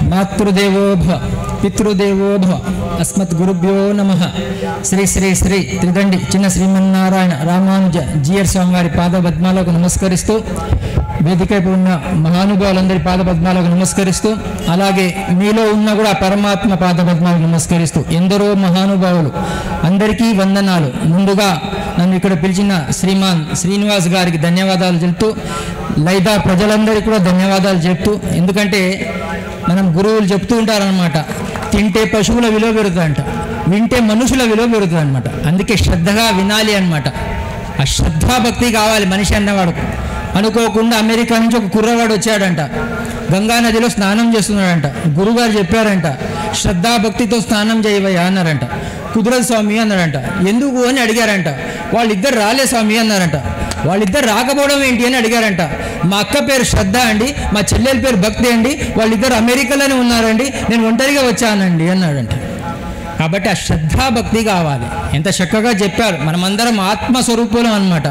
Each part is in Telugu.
మాతృదేవో భవ పితృదేవో భవ అస్మత్ గురుభ్యో నమ శ్రీ శ్రీ శ్రీ త్రిదండి చిన్న శ్రీమన్నారాయణ రామానుజ జియర్ స్వామి వారి పాద పద్మాలకు నమస్కరిస్తూ వేదికపై ఉన్న మహానుభావులందరి పాద పద్మాలకు నమస్కరిస్తూ అలాగే మీలో ఉన్న కూడా పరమాత్మ పాద పద్మాలకు నమస్కరిస్తూ ఎందరో మహానుభావులు అందరికీ వందనాలు ముందుగా నన్ను ఇక్కడ పిలిచిన శ్రీమాన్ శ్రీనివాస్ గారికి ధన్యవాదాలు చెప్తూ లైదా ప్రజలందరికీ కూడా ధన్యవాదాలు చెప్తూ ఎందుకంటే మనం గురువులు చెప్తూ ఉంటారనమాట తింటే పశువుల విలువ పెరుగుతుందంట వింటే మనుషుల విలువ పెరుగుతుంది అనమాట అందుకే శ్రద్ధగా వినాలి అనమాట ఆ శ్రద్ధాభక్తి కావాలి మనిషి అన్నవాడు అనుకోకుండా అమెరికా నుంచి ఒక కుర్రవాడు వచ్చాడంట గంగా నదిలో స్నానం చేస్తున్నాడంట గురుగారు చెప్పారంట శ్రద్ధాభక్తితో స్నానం చేయవయ్యా అన్నారంట కుదరదు స్వామి అన్నాడంట ఎందుకు అని అడిగారంట వాళ్ళిద్దరు రాలే స్వామి అన్నారంట వాళ్ళిద్దరు రాకపోవడం ఏంటి అని అడిగారంట మా అక్క పేరు శ్రద్ధ అండి మా చెల్లెల పేరు భక్తి అండి వాళ్ళిద్దరు అమెరికాలోనే ఉన్నారండి నేను ఒంటరిగా వచ్చానండి అన్నాడంట కాబట్టి ఆ శ్రద్ధాభక్తి కావాలి ఎంత చక్కగా చెప్పారు మనమందరం ఆత్మస్వరూపులం అనమాట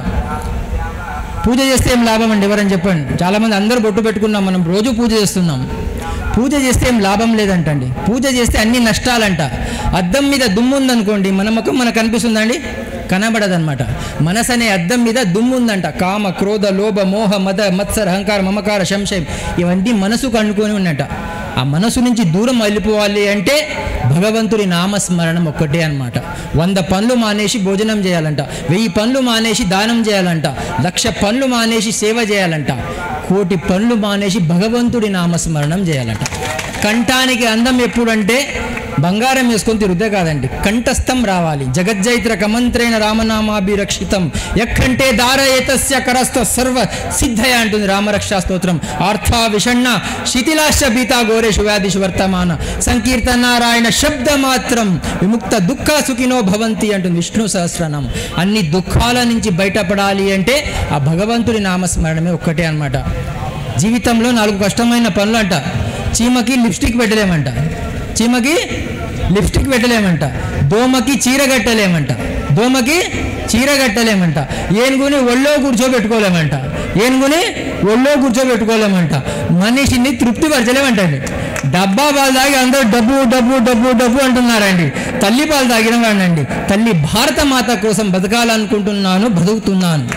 పూజ చేస్తే ఏం లాభం అండి ఎవరని చెప్పండి చాలామంది అందరూ బొట్టు పెట్టుకున్నాం మనం రోజు పూజ చేస్తున్నాం పూజ చేస్తే ఏం లాభం లేదంటండి పూజ చేస్తే అన్ని నష్టాలంట అద్దం మీద దుమ్ము ఉందనుకోండి మన ముఖం మనకు కనిపిస్తుందండి కనబడదన్నమాట మనసు అనే అద్దం మీద దుమ్ము ఉందంట కామ క్రోధ లోభ మోహ మద మత్సర అహంకార మమకార సంశయం ఇవన్నీ మనసుకు అనుకొని ఉన్నట ఆ మనసు నుంచి దూరం వెళ్ళిపోవాలి అంటే భగవంతుడి నామస్మరణం ఒక్కటే అన్నమాట వంద పనులు మానేసి భోజనం చేయాలంట వెయ్యి పనులు మానేసి దానం చేయాలంట లక్ష పనులు మానేసి సేవ చేయాలంట కోటి పనులు మానేసి భగవంతుడి నామస్మరణం చేయాలంట కంఠానికి అందం ఎప్పుడంటే బంగారం వేసుకొని తిరుగుతే కాదండి కంఠస్థం రావాలి జగజ్జైత్ర కమంత్రేణ రామనామాభిరక్షితం ఎక్కంటే దారయేతస్య కరస్థ సర్వ సిద్ధయ అంటుంది రామరక్షా స్తోత్రం ఆర్థ విషణ్ణ శిథిలాశ్చ భీతా ఘోరేషు వ్యాధిషు వర్తమాన సంకీర్తనారాయణ శబ్ద మాత్రం విముక్త దుఃఖ సుఖినో భవంతి అంటుంది విష్ణు సహస్రనామం అన్ని దుఃఖాల నుంచి బయటపడాలి అంటే ఆ భగవంతుడి నామస్మరణమే ఒక్కటే అన్నమాట జీవితంలో నాలుగు కష్టమైన పనులు అంట చీమకి లిప్స్టిక్ పెట్టలేమంట చీమకి లిప్స్టిక్ పెట్టలేమంట దోమకి చీర కట్టలేమంట దోమకి చీర కట్టలేమంట ఏనుగుని ఒళ్ళో కూర్చోబెట్టుకోలేమంట ఏనుగుని ఒళ్ళో కూర్చోబెట్టుకోలేమంట మనిషిని తృప్తి పరచలేమంటండి డబ్బా పాలు తాగి అందరూ డబ్బు డబ్బు డబ్బు డబ్బు అంటున్నారండి తల్లి పాలు తాగిన వాడినండి తల్లి భారత మాత కోసం బతకాలనుకుంటున్నాను బతుకుతున్నాను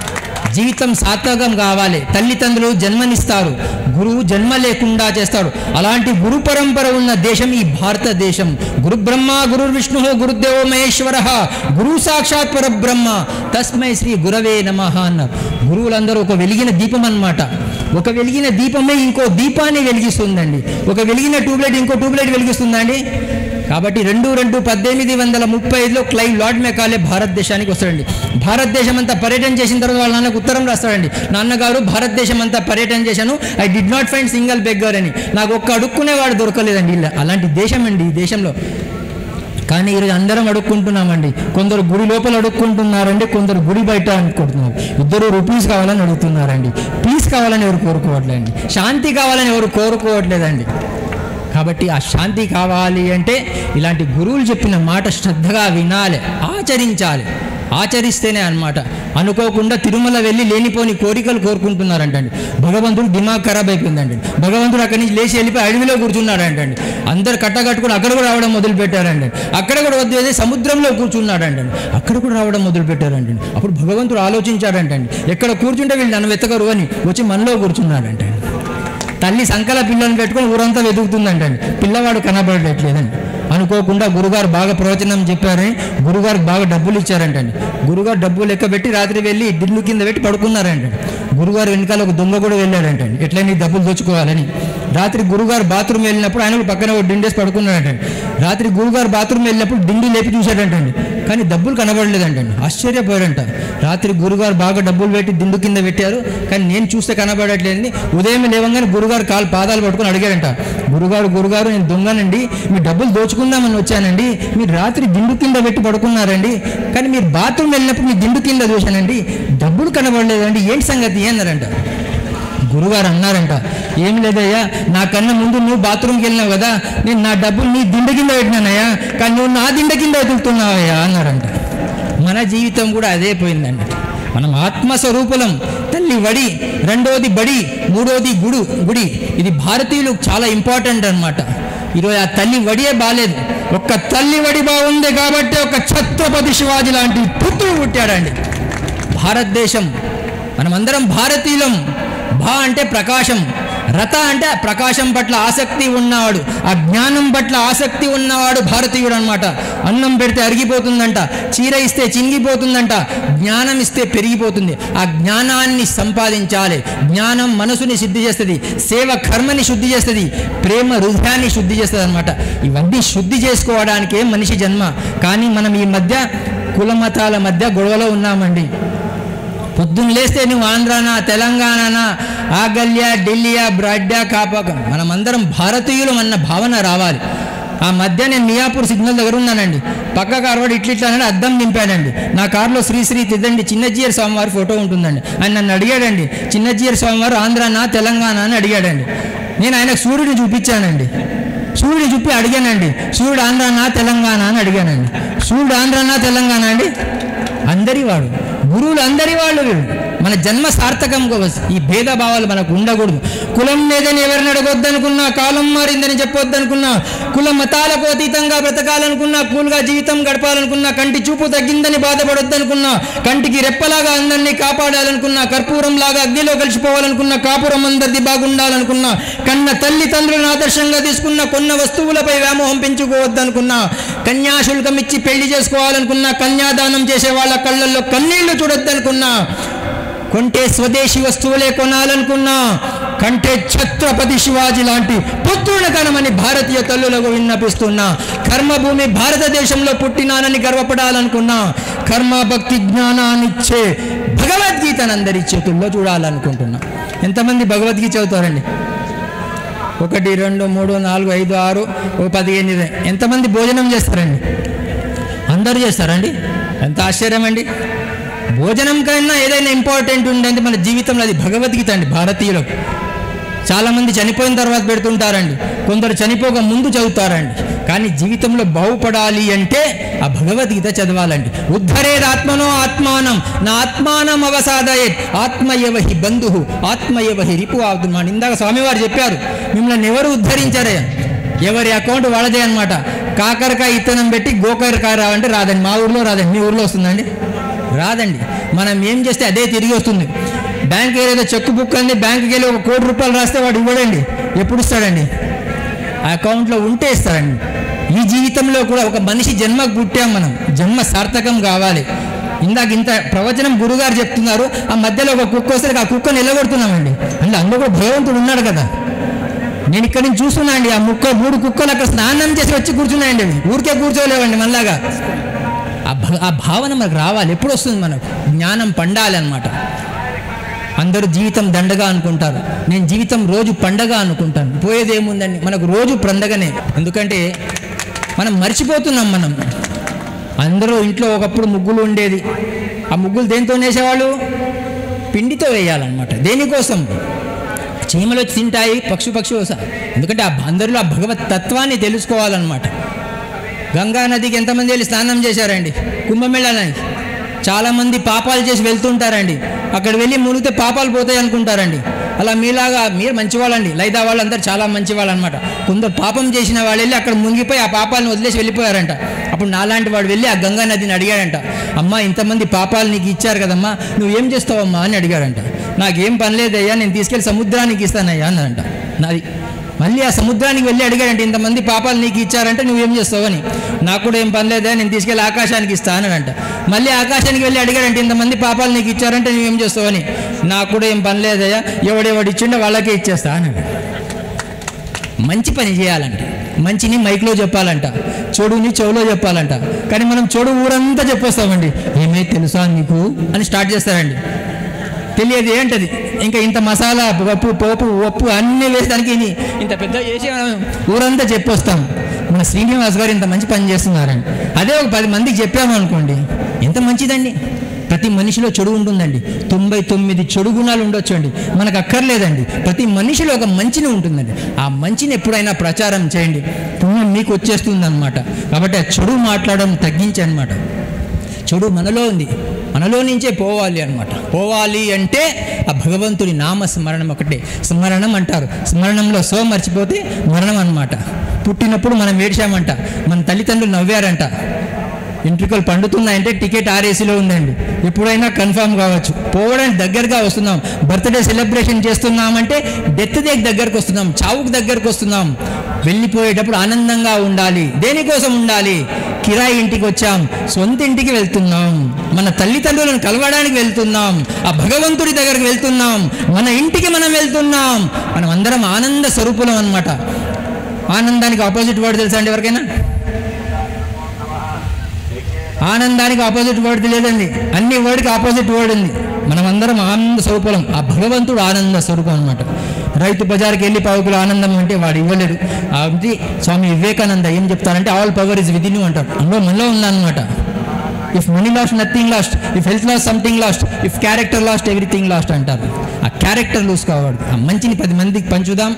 జీవితం సార్థకం కావాలి తల్లిదండ్రులు జన్మనిస్తారు గురువు జన్మ లేకుండా చేస్తాడు అలాంటి గురు పరంపర ఉన్న దేశం ఈ భారతదేశం గురు బ్రహ్మ గురు విష్ణు గురుదేవో మహేశ్వర గురు సాక్షాత్ పరబ్రహ్మ తస్మై శ్రీ గురవే నమ అన్నారు గురువులందరూ ఒక వెలిగిన దీపం అన్నమాట ఒక వెలిగిన దీపమే ఇంకో దీపాన్ని వెలిగిస్తుందండి ఒక వెలిగిన ట్యూబ్లైట్ ఇంకో ట్యూబ్లైట్ వెలిగిస్తుందండి కాబట్టి రెండు రెండు పద్దెనిమిది వందల ముప్పై ఐదులో క్లైవ్ లార్డ్ మెకాలే భారతదేశానికి వస్తాడండి భారతదేశం అంతా పర్యటన చేసిన తర్వాత వాళ్ళ నాన్నకు ఉత్తరం రాస్తాడండి నాన్నగారు భారతదేశం అంతా పర్యటన చేశాను I did not find single beggar అని నాకు ఒక్క అడుక్కునేవాడు దొరకలేదండి ఇలా అలాంటి దేశం అండి ఈ దేశంలో కానీ ఈరోజు అందరం అడుక్కుంటున్నామండి కొందరు గుడి లోపల అడుక్కుంటున్నారండి కొందరు గుడి బయట అనుకుంటున్నారు ఇద్దరు రూపీస్ కావాలని అడుగుతున్నారండి పీస్ కావాలని ఎవరు కోరుకోవట్లేదండి శాంతి కావాలని ఎవరు కోరుకోవట్లేదండి కాబట్టి ఆ శాంతి కావాలి అంటే ఇలాంటి గురువులు చెప్పిన మాట శ్రద్ధగా వినాలి ఆచరించాలి ఆచరిస్తేనే అన్నమాట అనుకోకుండా తిరుమల వెళ్ళి లేనిపోని కోరికలు కోరుకుంటున్నారంటండి భగవంతుడు దిమాగ్ ఖరాబ్ అయిపోయిందండి భగవంతుడు అక్కడి నుంచి లేచి వెళ్ళిపోయి అడవిలో కూర్చున్నాడంటండి అందరు కట్టకట్టుకుని అక్కడ కూడా రావడం మొదలు పెట్టారండి అక్కడ కూడా వద్దు ఏదో సముద్రంలో కూర్చున్నాడంటండి అక్కడ కూడా రావడం మొదలు పెట్టారంటండి అప్పుడు భగవంతుడు ఆలోచించాడంటండి ఎక్కడ కూర్చుంటే వీళ్ళు నన్ను వెతకరు అని వచ్చి మనలో కూర్చున్నాడంటండి తల్లి సంకల పిల్లని పెట్టుకొని ఊరంతా వెతుకుతుందంటండి పిల్లవాడు కనబడట్లేదండి అనుకోకుండా గురుగారు బాగా ప్రవచనం చెప్పారని గురుగారికి బాగా డబ్బులు ఇచ్చారంటండి గురుగారు డబ్బులు లెక్క పెట్టి రాత్రి వెళ్ళి దిల్లు కింద పెట్టి పడుకున్నారంట గురుగారు వెనకాల ఒక దొంగ కూడా వెళ్ళాడంటండి ఎట్లయినా ఈ డబ్బులు దోచుకోవాలని రాత్రి గురుగారు బాత్రూమ్ వెళ్ళినప్పుడు ఆయన కూడా పక్కన ఒక డిండేసి పడుకున్నాడంటండి రాత్రి గురుగారు బాత్రూమ్ వెళ్ళినప్పుడు డిండి లేపి చూశాడంటండి కానీ డబ్బులు కనబడలేదంటండి ఆశ్చర్యపోయాడంట రాత్రి గురుగారు బాగా డబ్బులు పెట్టి దిండు కింద పెట్టారు కానీ నేను చూస్తే కనబడట్లేదని ఉదయం లేవంగానే గురుగారు కాలు పాదాలు పట్టుకొని అడిగాడంట గురుగారు గురుగారు నేను దొంగనండి మీ డబ్బులు దోచుకుందామని వచ్చానండి మీరు రాత్రి దిండు కింద పెట్టి పడుకున్నారండి కానీ మీరు బాత్రూమ్ వెళ్ళినప్పుడు మీ దిండు కింద చూశానండి డబ్బులు కనబడలేదండి ఏంటి సంగతి అన్నారంట గురుగారు అన్నారంట ఏం లేదయ్యా నాకన్నా ముందు నువ్వు బాత్రూమ్కి వెళ్ళినావు కదా నేను నా డబ్బులు నీ దిండ కింద పెట్టినానయ్యా కానీ నువ్వు నా దిండ కింద వెతుకుతున్నావయ్యా అన్నారంట మన జీవితం కూడా అదే పోయిందండి మనం ఆత్మస్వరూపులం తల్లి వడి రెండోది బడి మూడోది గుడు గుడి ఇది భారతీయులు చాలా ఇంపార్టెంట్ అన్నమాట ఈరోజు ఆ తల్లి వడియే బాలేదు ఒక్క తల్లి వడి బాగుంది కాబట్టి ఒక ఛత్రపతి శివాజీ లాంటి పుత్రుడు పుట్టాడండి భారతదేశం మనమందరం భారతీయులం భా అంటే ప్రకాశం రథ అంటే ప్రకాశం పట్ల ఆసక్తి ఉన్నవాడు ఆ జ్ఞానం పట్ల ఆసక్తి ఉన్నవాడు భారతీయుడు అనమాట అన్నం పెడితే అరిగిపోతుందంట చీర ఇస్తే చింగిపోతుందంట జ్ఞానం ఇస్తే పెరిగిపోతుంది ఆ జ్ఞానాన్ని సంపాదించాలి జ్ఞానం మనసుని శుద్ధి చేస్తుంది సేవ కర్మని శుద్ధి చేస్తుంది ప్రేమ హృదయాన్ని శుద్ధి చేస్తుంది అనమాట ఇవన్నీ శుద్ధి చేసుకోవడానికే మనిషి జన్మ కానీ మనం ఈ మధ్య కుల మతాల మధ్య గొడవలో ఉన్నామండి పొద్దున్న లేస్తే నువ్వు ఆంధ్రానా తెలంగాణనా ఆగల్యా ఢిల్లీయా బ్రాడ్యా కాపాకం మనమందరం భారతీయులం అన్న భావన రావాలి ఆ మధ్య నేను మియాపూర్ సిగ్నల్ దగ్గర ఉన్నానండి పక్క కారు వాడు ఇట్లా ఇట్లా అన్నాడు అద్దం నింపాడండి నా కారులో శ్రీశ్రీ తిద్దండి చిన్నజీయర్ స్వామివారి ఫోటో ఉంటుందండి ఆయన నన్ను అడిగాడండి చిన్నజీయర్ స్వామివారు ఆంధ్రానా తెలంగాణ అని అడిగాడండి నేను ఆయనకు సూర్యుడిని చూపించానండి సూర్యుడు చూపి అడిగానండి సూర్యుడు ఆంధ్రానా తెలంగాణ అని అడిగానండి సూర్యుడు ఆంధ్రానా తెలంగాణ అండి అందరి వాడు గురువులు అందరి వాళ్ళు వీళ్ళు మన జన్మ సార్థకం కోసం ఈ భేదభావాలు మనకు ఉండకూడదు కులం లేదని ఎవరిని అడగొద్దనుకున్నా కాలం మారిందని చెప్పొద్దనుకున్నా కుల మతాలకు అతీతంగా బ్రతకాలనుకున్నా కూల్గా జీవితం గడపాలనుకున్నా కంటి చూపు తగ్గిందని బాధపడొద్దనుకున్నా కంటికి రెప్పలాగా అందరినీ కాపాడాలనుకున్నా కర్పూరంలాగా అగ్నిలో కలిసిపోవాలనుకున్నా కాపురం అందరిది బాగుండాలనుకున్నా కన్న తల్లి తండ్రులను ఆదర్శంగా తీసుకున్న కొన్న వస్తువులపై వ్యామోహం పెంచుకోవద్దనుకున్నా కన్యాశుల్కం ఇచ్చి పెళ్లి చేసుకోవాలనుకున్నా కన్యాదానం చేసే వాళ్ళ కళ్ళల్లో కన్నీళ్లు చూడొద్దనుకున్నా కొంటే స్వదేశీ వస్తువులే కొనాలనుకున్నా కంటే ఛత్రపతి శివాజీ లాంటి పుత్రుని కనమని భారతీయ తల్లులకు విన్నపిస్తున్నా కర్మభూమి భారతదేశంలో పుట్టినానని గర్వపడాలనుకున్నా కర్మ భక్తి జ్ఞానాన్నిచ్చే భగవద్గీతను అందరి చేతుల్లో చూడాలనుకుంటున్నా ఎంతమంది భగవద్గీత చదువుతారండి ఒకటి రెండు మూడు నాలుగు ఐదు ఆరు ఓ పదిహేను ఇరవై. ఎంతమంది భోజనం చేస్తారండి అందరూ చేస్తారండి ఎంత ఆశ్చర్యం అండి భోజనం కన్నా ఏదైనా ఇంపార్టెంట్ ఉందంటే మన జీవితంలో అది భగవద్గీత అండి భారతీయులకు చాలామంది చనిపోయిన తర్వాత పెడుతుంటారండి కొందరు చనిపోక ముందు చదువుతారండి కానీ జీవితంలో బాగుపడాలి అంటే ఆ భగవద్గీత చదవాలండి ఉద్ధరేది ఆత్మనో ఆత్మానం నా ఆత్మానం అవసాదయేత్ ఆత్మయవ హి బంధు ఆత్మయవ హి రిపు ఆత్మాన్ ఇందాక స్వామివారు చెప్పారు మిమ్మల్ని ఎవరు ఉద్ధరించారే ఎవరి అకౌంట్ వాళ్ళదే అనమాట కాకరకాయ ఇత్తనం పెట్టి గోకరకాయ రావంటే రాదండి మా ఊర్లో రాదండి మీ ఊర్లో వస్తుందండి రాదండి మనం ఏం చేస్తే అదే తిరిగి వస్తుంది బ్యాంక్ ఏదో చెక్ బుక్ అంది బ్యాంక్కి వెళ్ళి ఒక కోటి రూపాయలు రాస్తే వాడు ఇవ్వడండి ఎప్పుడు ఇస్తాడండి ఆ అకౌంట్లో ఉంటే ఇస్తాడండి ఈ జీవితంలో కూడా ఒక మనిషి జన్మకు పుట్టాం మనం జన్మ సార్థకం కావాలి ఇందాక ఇంత ప్రవచనం గురుగారు చెప్తున్నారు ఆ మధ్యలో ఒక కుక్క వస్తే ఆ కుక్కను నిలబడుతున్నామండి అంటే అందులో కూడా భగవంతుడు ఉన్నాడు కదా నేను ఇక్కడ నుంచి చూస్తున్నా అండి ఆ ముక్క మూడు కుక్కలు అక్కడ స్నానం చేసి వచ్చి కూర్చున్నాయండి అవి ఊరికే కూర్చోలేవండి మళ్ళాగా ఆ భ- ఆ భావన మనకు రావాలి ఎప్పుడు వస్తుంది మనకు జ్ఞానం పండాలి అనమాట అందరూ జీవితం దండగా అనుకుంటారు నేను జీవితం రోజు పండగ అనుకుంటాను పోయేది ఏముందండి మనకు రోజు పండగనే ఎందుకంటే మనం మర్చిపోతున్నాం మనం అందరూ ఇంట్లో ఒకప్పుడు ముగ్గులు ఉండేది ఆ ముగ్గులు దేంతో వేసేవాళ్ళు పిండితో వేయాలన్నమాట దేనికోసం చీమలు వచ్చి తింటాయి పక్షు పక్షి వస ఎందుకంటే ఆ అందరిలో ఆ భగవత్ తత్వాన్ని తెలుసుకోవాలన్నమాట గంగా నదికి ఎంతమంది వెళ్ళి స్నానం చేశారండి కుంభమేళానికి చాలామంది పాపాలు చేసి వెళ్తుంటారండి అక్కడ వెళ్ళి మునిగితే పాపాలు పోతాయి అనుకుంటారండి అలా మీలాగా మీరు మంచివాళ్ళండి లైదా వాళ్ళందరూ చాలా మంచివాళ్ళు అనమాట కొందరు పాపం చేసిన వాళ్ళు వెళ్ళి అక్కడ మునిగిపోయి ఆ పాపాలను వదిలేసి వెళ్ళిపోయారంట అప్పుడు నాలాంటి వాడు వెళ్ళి ఆ గంగా నదిని అడిగాడంట అమ్మా ఇంతమంది పాపాలు నీకు ఇచ్చారు కదమ్మా నువ్వేం చేస్తావమ్మా అని అడిగాడంట నాకేం పని లేదయ్యా నేను తీసుకెళ్ళి సముద్రానికి ఇస్తానయ్యా అన్నదంట నాది మళ్ళీ ఆ సముద్రానికి వెళ్ళి అడిగాడంటే ఇంతమంది పాపాలు నీకు ఇచ్చారంటే నువ్వేం చేస్తావు అని నాకు కూడా ఏం పని లేదా నేను తీసుకెళ్ళి ఆకాశానికి ఇస్తానంట మళ్ళీ ఆకాశానికి వెళ్ళి అడిగాడంటే ఇంతమంది పాపాలు నీకు ఇచ్చారంటే నువ్వేం చేస్తావు అని నాకు కూడా ఏం పని లేదయ్యా ఎవడెవడు ఇచ్చిండో వాళ్ళకే ఇచ్చేస్తా అన్నాడు మంచి పని చేయాలంట మంచిని మైక్లో చెప్పాలంట చెడుని చెవులో చెప్పాలంట కానీ మనం చెడు ఊరంతా చెప్పొస్తామండి ఏమై తెలుసా నీకు అని స్టార్ట్ చేస్తారండి తెలియదు ఏంటది ఇంకా ఇంత మసాలా పప్పు పోపు ఉప్పు అన్నీ వేసడానికి ఇది ఇంత పెద్ద చేసి మనం ఊరంతా చెప్పొస్తాం మన శ్రీనివాస్ గారు ఇంత మంచి పని చేస్తున్నారండి అదే ఒక పది మందికి చెప్పాము అనుకోండి ఎంత మంచిదండి ప్రతి మనిషిలో చెడు ఉంటుందండి తొంభై తొమ్మిది చెడు గుణాలు ఉండొచ్చండి మనకు అక్కర్లేదండి ప్రతి మనిషిలో ఒక మంచిని ఉంటుందండి ఆ మంచిని ఎప్పుడైనా ప్రచారం చేయండి పుణ్యం మీకు వచ్చేస్తుంది అనమాట కాబట్టి ఆ చెడు మాట్లాడడం తగ్గించనమాట చెడు మనలో ఉంది మనలో నుంచే పోవాలి అనమాట పోవాలి అంటే ఆ భగవంతుడి నామ స్మరణం ఒకటే స్మరణం అంటారు స్మరణంలో సో మర్చిపోతే మరణం అన్నమాట పుట్టినప్పుడు మనం ఏడ్చామంట మన తల్లిదండ్రులు నవ్వారంట ఎంట్రికలు పండుతున్నాయంటే టికెట్ ఆర్ఏసీలో ఉందండి ఎప్పుడైనా కన్ఫామ్ కావచ్చు పోవడానికి దగ్గరగా వస్తున్నాం బర్త్డే సెలబ్రేషన్ చేస్తున్నామంటే డెత్ డే దగ్గరకు వస్తున్నాం చావుకు దగ్గరకు వస్తున్నాం వెళ్ళిపోయేటప్పుడు ఆనందంగా ఉండాలి దేనికోసం ఉండాలి కిరాయి ఇంటికి వచ్చాం సొంత ఇంటికి వెళ్తున్నాం మన తల్లిదండ్రులను కలవడానికి వెళ్తున్నాం ఆ భగవంతుడి దగ్గరికి వెళ్తున్నాం మన ఇంటికి మనం వెళ్తున్నాం మనం అందరం ఆనంద స్వరూపులం అన్నమాట ఆనందానికి ఆపోజిట్ వర్డ్ తెలుసా అండి ఎవరికైనా ఆనందానికి ఆపోజిట్ వర్డ్ తెలియదండి అన్ని వర్డ్కి ఆపోజిట్ వర్డ్ ఉంది మనం అందరం ఆనంద స్వరూపం ఆ భగవంతుడు ఆనంద స్వరూపం అనమాట రైతు బజార్కి వెళ్ళి పావుకులు ఆనందం అంటే వాడు ఇవ్వలేడు అది స్వామి వివేకానంద ఏం చెప్తారంటే ఆల్ పవర్ ఇస్ విదిన్ అంటాడు అందులో మనలో ఉందన్నమాట if money lost nothing lost if health lost something lost if character lost everything lost అంటారు ఆ క్యారెక్టర్ లూస్ కావద్దు ఆ మంచిని పది మందికి పంచుదాం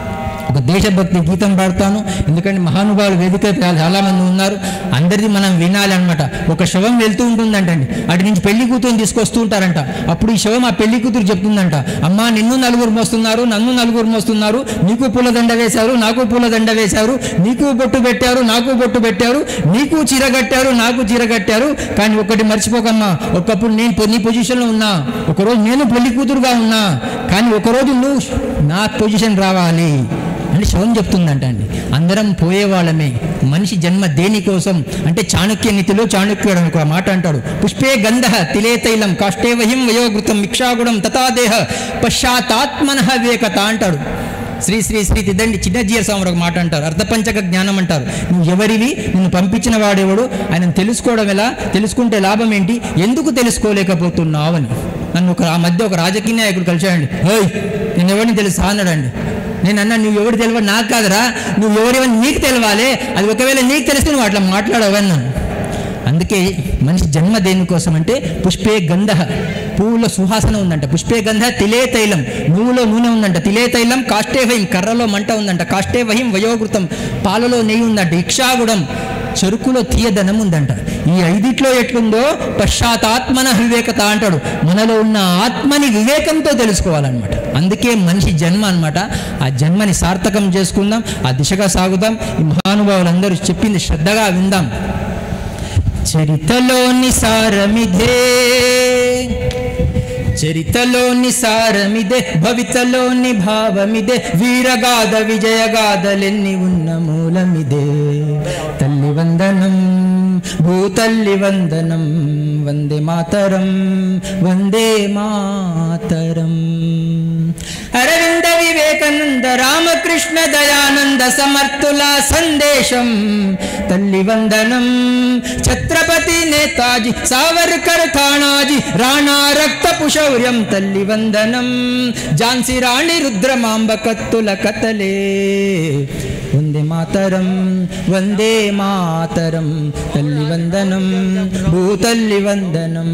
ఒక దేశభక్తి గీతం పాడతాను ఎందుకంటే మహానుభావులు వేదిక చాలా మంది ఉన్నారు అందరిది మనం వినాలి అనమాట ఒక శవం వెళ్తూ ఉంటుందంటండి అటు నుంచి పెళ్లి కూతురుని తీసుకొస్తూ ఉంటారంట అప్పుడు ఈ శవం ఆ పెళ్లి కూతురు చెప్తుందంట అమ్మా నిన్ను నలుగురు మోస్తున్నారు నన్ను నలుగురు మోస్తున్నారు నీకు పూలదండ వేశారు నాకు పూలదండ వేశారు నీకు బొట్టు పెట్టారు నాకు బొట్టు పెట్టారు నీకు చీర కట్టారు నాకు చీర కట్టారు కానీ ఒకటి మర్చిపోకమ్మా ఒకప్పుడు నేను పొ- నీ పొజిషన్లో ఉన్నా ఒకరోజు నేను పెళ్లి కూతురుగా ఉన్నా కానీ ఒకరోజు నువ్వు నా పొజిషన్ రావాలి అని శవం చెప్తుందంట అండి అందరం పోయేవాళ్ళమే మనిషి జన్మ దేనికోసం అంటే చాణక్య నీతిలో చాణక్యుడు అని ఒక మాట అంటాడు పుష్పే గంధ తిలే తైలం కాష్టే వహిం వయోగృతం మిక్షాగుణం తథాదేహ పశ్చాత్మన వేకత అంటాడు శ్రీ శ్రీ శ్రీ తిద్దండి చిన్నజీయ స్వామి ఒక మాట అంటారు అర్థపంచక జ్ఞానం అంటారు నువ్వు ఎవరివి నిన్ను పంపించిన వాడెవడు ఆయన తెలుసుకోవడం ఎలా తెలుసుకుంటే లాభం ఏంటి ఎందుకు తెలుసుకోలేకపోతున్నావు అని నన్ను ఒక ఆ మధ్య ఒక రాజకీయ నాయకుడు కలిశాడండి హోయ్ నేను ఎవరిని తెలుసా అన్నాడండి నేను అన్నా నువ్వు ఎవరు తెలియదు నాకు కాదురా నువ్వు ఎవరెవరు నీకు తెలవాలి అది ఒకవేళ నీకు తెలిస్తే నువ్వు అట్లా మాట్లాడవన్నాను అందుకే మనిషి జన్మ దేనికోసం అంటే పుష్పే గంధ పువ్వులో సువాసన ఉందంట పుష్పే గంధ తిలే తైలం నువ్వులో నూనె ఉందంట తిలే తైలం కాష్టే వహిం కర్రలో మంట ఉందంట కాష్టే వహిం వయోగృతం పాలలో నెయ్యి ఉందంట ఇక్షాగుడం చెరుకులో తీయదనం ఉందంట ఈ ఐదిట్లో ఎట్లుందో పశ్చాత్మన వివేకత అంటాడు మనలో ఉన్న ఆత్మని వివేకంతో తెలుసుకోవాలన్నమాట అందుకే మనిషి జన్మ అన్నమాట ఆ జన్మని సార్థకం చేసుకుందాం ఆ దిశగా సాగుదాం ఈ మహానుభావులందరూ చెప్పింది శ్రద్ధగా విందాం చరితలోని సారమిదే చరితలోని సారమిదే భవితలోని భావమిదే వీరగాథ విజయగాథలెన్ని ఉన్న మూలమిదే తల్లి వందనం భూతల్లి వందనం వందే మాతరం వందే మాతరం అరవింద వివేకానంద రామకృష్ణ దయానంద సమర్థుల సందేశం తల్లి వందనం ఛత్రపతి నేతాజీ సావర్కర్ థాణాజీ రాణా రక్తపు శౌర్యం తల్లి వందనం ఝాన్సీ రాణి రుద్రమాంబ కత్తుల కథలే వందే మాతరం వందే మాతరం తల్లి వందనం భూతల్లి వందనం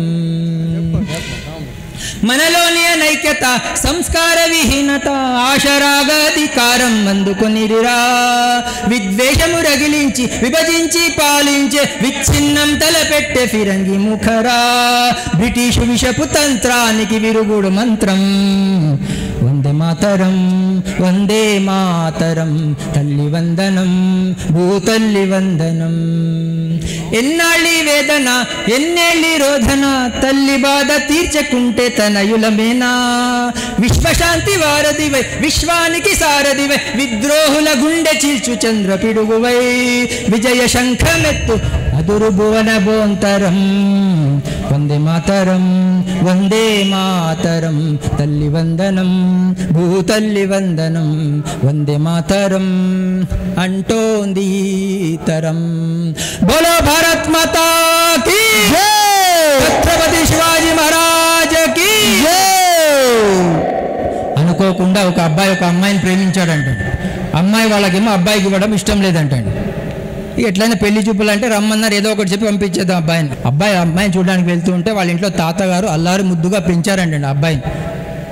మనలోని అనైక్యత సంస్కార విహీనత ఆశరాగాధికారం అందుకొనిరిరా విద్వేషము రగిలించి విభజించి పాలించే విచ్ఛిన్నం తలపెట్టే ఫిరంగి ముఖరా బ్రిటిషు విషపు తంత్రానికి విరుగుడు మంత్రం వందే మాతరం వందే మాతరం తల్లి వందనం భూతల్లి వందనం ఎన్నాళ్ళి వేదన ఎన్నేళ్ళి రోధన తల్లి బాధ తీర్చకుంటే తనయులమేనా విశ్వశాంతి వారధివై విశ్వానికి సారథివై విద్రోహుల గుండె చీల్చు చంద్ర పిడుగువై విజయ శంఖమెత్తు అదురు భువన బోంతరం వందే మాతరం వందే మాతరం తల్లి వందనం భూతల్లి వందనం వందే మాతరం అంటోంది ఈ తరం బోలో భారత్ మాతా కీ ఛత్రపతి శివాజీ మహారాజ్ కీ అనుకోకుండా ఒక అబ్బాయి ఒక అమ్మాయిని ప్రేమించాడంట అమ్మాయి వాళ్ళకేమో అబ్బాయికి ఇవ్వడం ఇష్టం లేదంటండి ఇక ఎట్లయినా పెళ్లి చూపులు అంటే రమ్మన్నారు ఏదో ఒకటి చెప్పి పంపించేద్దాం అబ్బాయిని అబ్బాయి అమ్మాయిని చూడడానికి వెళ్తూ ఉంటే వాళ్ళ ఇంట్లో తాతగారు అల్లారు ముద్దుగా పెంచారంటండి ఆ అబ్బాయిని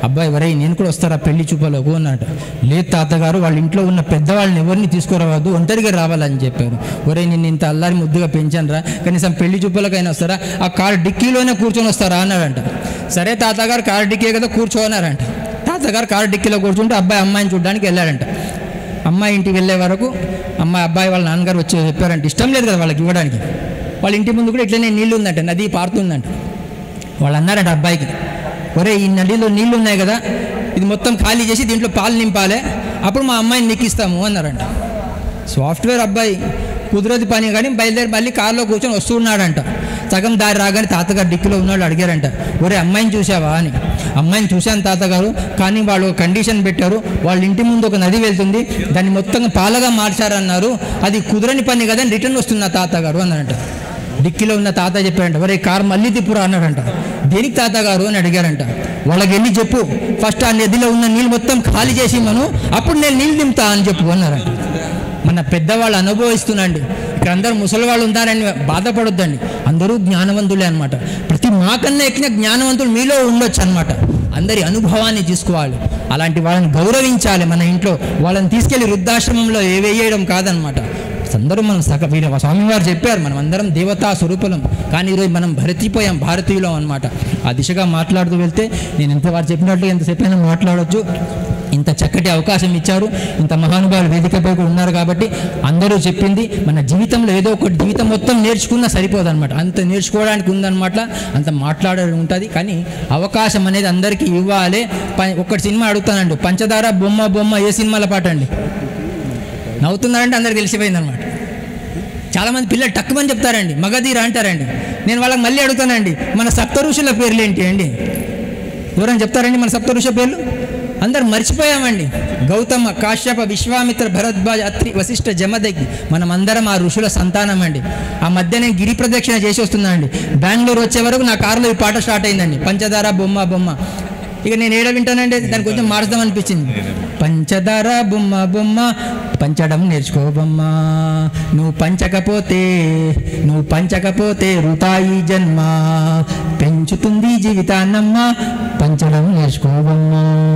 అబ్బాయి వరే నేను కూడా వస్తారా పెళ్లి చూపలకు అన్నట లేదు తాతగారు వాళ్ళ ఇంట్లో ఉన్న పెద్దవాళ్ళని ఎవరిని తీసుకురావద్దు ఒంటరిగా రావాలని చెప్పారు ఒరే నేను ఇంత అల్లారి ముద్దుగా పెంచాను రా కనీసం పెళ్లి చూపులకైనా వస్తారా ఆ కారు డిక్కీలోనే కూర్చొని వస్తారా అన్నాడంట సరే తాతగారు కారు డిక్కీ కదా కూర్చోన్నారంట తాతగారు కారు డిక్కీలో కూర్చుంటే అబ్బాయి అమ్మాయిని చూడడానికి వెళ్ళాడంట అమ్మాయి ఇంటికి వెళ్ళే వరకు అమ్మాయి అబ్బాయి వాళ్ళ నాన్నగారు వచ్చి చెప్పారంట ఇష్టం లేదు కదా వాళ్ళకి ఇవ్వడానికి వాళ్ళ ఇంటి ముందు కూడా ఇట్లనే నీళ్ళు ఉందంట నది పారుతుందంట వాళ్ళు అన్నారంట అబ్బాయికి ఒరే ఈ నదిలో నీళ్ళు ఉన్నాయి కదా ఇది మొత్తం ఖాళీ చేసి దీంట్లో పాలు నింపాలి అప్పుడు మా అమ్మాయిని నెక్కిస్తాము అన్నారంట సాఫ్ట్వేర్ అబ్బాయి కుదరదు పని కానీ బయలుదేరి మళ్ళీ కారులో కూర్చొని వస్తున్నాడంట సగం దారి రాగానే తాతగారు డిక్కిలో ఉన్నాడు అడిగారంట ఒరే అమ్మాయిని చూసావా అని అమ్మాయిని చూశాను తాతగారు కానీ వాళ్ళు ఒక కండిషన్ పెట్టారు వాళ్ళ ఇంటి ముందు ఒక నది వెళ్తుంది దాన్ని మొత్తం పాలగా మార్చారన్నారు అది కుదరని పని కదా రిటర్న్ వస్తున్న తాతగారు అన్నారంట డిక్కీలో ఉన్న తాత చెప్పారంట ఒరే కారు మళ్ళీ తిప్పురా అన్నాడంట దేనికి తాతగారు అని అడిగారంట వాళ్ళకి వెళ్ళి చెప్పు ఫస్ట్ ఆ నదిలో ఉన్న నీళ్ళు మొత్తం ఖాళీ చేసి మనం అప్పుడు నేను నీళ్ళు దింపుతా అని చెప్పు అన్నారంట మన పెద్దవాళ్ళు అనుభవిస్తున్నాండి ఇక్కడ అందరూ ముసలి వాళ్ళు ఉంటారని బాధపడొద్దండి అందరూ జ్ఞానవంతులే అనమాట ప్రతి మాకన్నా ఎక్కిన జ్ఞానవంతులు మీలో ఉండొచ్చు అనమాట అందరి అనుభవాన్ని తీసుకోవాలి అలాంటి వాళ్ళని గౌరవించాలి మన ఇంట్లో వాళ్ళని తీసుకెళ్లి వృద్ధాశ్రమంలో ఏ వేయడం కాదనమాట అందరూ మనం సక వీరు స్వామివారు చెప్పారు మనం అందరం దేవతా స్వరూపులం కానీ ఈరోజు మనం భరతిపోయాం భారతీయులం అనమాట ఆ దిశగా మాట్లాడుతూ వెళ్తే నేను ఎంత వారు చెప్పినట్లు ఎంతసేపు అయినా మాట్లాడవచ్చు ఇంత చక్కటి అవకాశం ఇచ్చారు ఇంత మహానుభావులు వేదికపై కూడా ఉన్నారు కాబట్టి అందరూ చెప్పింది మన జీవితంలో ఏదో ఒకటి జీవితం మొత్తం నేర్చుకున్నా సరిపోదన్నమాట అంత నేర్చుకోవడానికి ఉందన్నమాట అంత మాట్లాడడం ఉంటుంది కానీ అవకాశం అనేది అందరికీ ఇవ్వాలి ప- ఒక్కటి సినిమా అడుగుతానండి పంచదార బొమ్మ బొమ్మ ఏ సినిమాల పాట అండి నవ్వుతున్నారంటే అందరికి తెలిసిపోయింది అనమాట చాలామంది పిల్లలు టక్కుమని చెప్తారండి మగధీర అంటారండి నేను వాళ్ళకి మళ్ళీ అడుగుతానండి మన సప్త ఋషుల పేర్లు ఏంటి అండి ఎవరైనా చెప్తారండి మన సప్త ఋషుల పేర్లు అందరు మర్చిపోయామండి గౌతమ కాశ్యప విశ్వామిత్ర భరద్వాజ అత్రి వశిష్ఠ జమదగ్గి మనం అందరం ఆ ఋషుల సంతానం అండి ఆ మధ్య నేను గిరి ప్రదక్షిణ చేసి వస్తున్నా అండి బెంగళూరు వచ్చే వరకు నా కారులో ఈ పాట స్టార్ట్ అయిందండి పంచదార బొమ్మ బొమ్మ ఇక నేను ఏడ వింటానండి దాన్ని కొంచెం మార్చుదాం అనిపించింది పంచదార బొమ్మ బొమ్మ పంచడం నేర్చుకో బొమ్మ నువ్వు పంచకపోతే నువ్వు పంచకపోతే రుతాయి జన్మ పెంచుతుంది జీవితాన్నమ్మ పంచడం నేర్చుకో బొమ్మ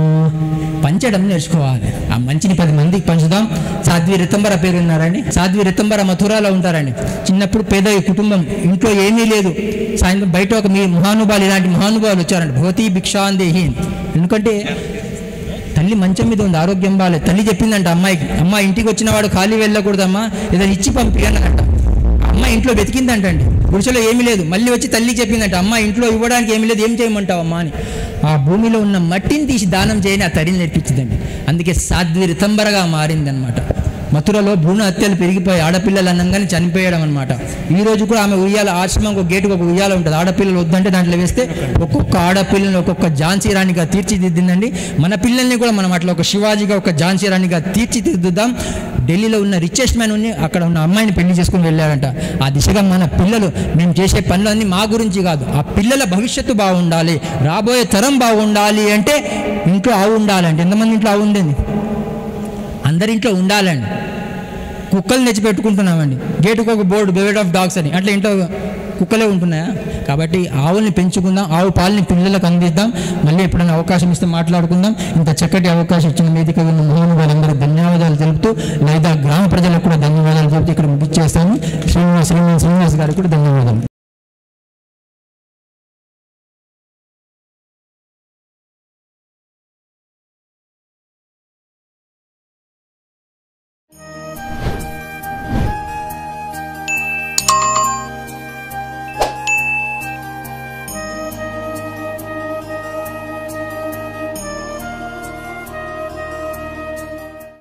పంచడం నేర్చుకోవాలి ఆ మంచిని పది మందికి పంచుదాం సాధ్వి రితంబర పేరు ఉన్నారండి సాధ్వి రితంబర మథురాలో ఉంటారండి చిన్నప్పుడు పేద కుటుంబం ఇంట్లో ఏమీ లేదు సాయంత్రం బయట ఒక మీ మహానుభావులు ఇలాంటి మహానుభావులు వచ్చారండి భవతి భిక్షాందేహి ఎందుకంటే తల్లి మంచం మీద ఉంది ఆరోగ్యం బాగాలేదు తల్లి చెప్పిందంట అమ్మాయికి అమ్మ ఇంటికి వచ్చిన వాడు ఖాళీ వెళ్ళకూడదమ్మా ఏదైనా ఇచ్చి పంపియనంట అమ్మ ఇంట్లో వెతికిందంటండి గుడిసెలో ఏమీ లేదు మళ్ళీ వచ్చి తల్లి చెప్పిందంట అమ్మ ఇంట్లో ఇవ్వడానికి ఏమీ లేదు ఏం చేయమంటావు అమ్మా అని ఆ భూమిలో ఉన్న మట్టిని తీసి దానం చేయని ఆ తల్లిని నేర్పించిందండి అందుకే సాధ్వి రితంబరగా మారిందనమాట మథురలో భ్రూణ హత్యలు పెరిగిపోయి ఆడపిల్లలు అనగానే చనిపోయడం అనమాట ఈ రోజు కూడా ఆమె ఉయ్యాల ఆశ్రమం ఒక గేటుకు ఒక ఉయ్యాల ఉంటుంది ఆడపిల్లలు వద్దంటే దాంట్లో వేస్తే ఒక్కొక్క ఆడపిల్లని ఒక్కొక్క ఝాన్సీ రాణిగా తీర్చిదిద్దిందండి మన పిల్లల్ని కూడా మనం అట్లా ఒక శివాజీగా ఒక ఝాన్సీ రాణిగా తీర్చిదిద్దుదాం ఢిల్లీలో ఉన్న రిచెస్ట్ మ్యాన్ ఉన్ని అక్కడ ఉన్న అమ్మాయిని పెళ్లి చేసుకుని వెళ్ళాడంట ఆ దిశగా మన పిల్లలు మేము చేసే పనులన్నీ మా గురించి కాదు ఆ పిల్లల భవిష్యత్తు బాగుండాలి రాబోయే తరం బాగుండాలి అంటే ఇంట్లో ఆవు ఉండాలంటే ఎంతమంది ఇంట్లో ఆవు ఉండేది అందరింట్లో ఉండాలండి కుక్కలు తెచ్చి పెట్టుకుంటున్నామండి గేటుకు ఒక బోర్డు బెవెడ్ ఆఫ్ డాగ్స్ అని అట్లా ఇంట్లో కుక్కలే ఉంటున్నాయా కాబట్టి ఆవుల్ని పెంచుకుందాం ఆవు పాలని పిల్లలకు అందిద్దాం మళ్ళీ ఎప్పుడైనా అవకాశం ఇస్తే మాట్లాడుకుందాం ఇంత చక్కటి అవకాశం ఇచ్చిన వేదిక ఉన్న మహానుభావులందరూ ధన్యవాదాలు తెలుపుతూ లేదా గ్రామ ప్రజలకు కూడా ధన్యవాదాలు చెబుతూ ఇక్కడ ముగిచ్చేస్తాను శ్రీనివాస్ శ్రీనివాస్ శ్రీనివాస్ గారికి కూడా ధన్యవాదాలు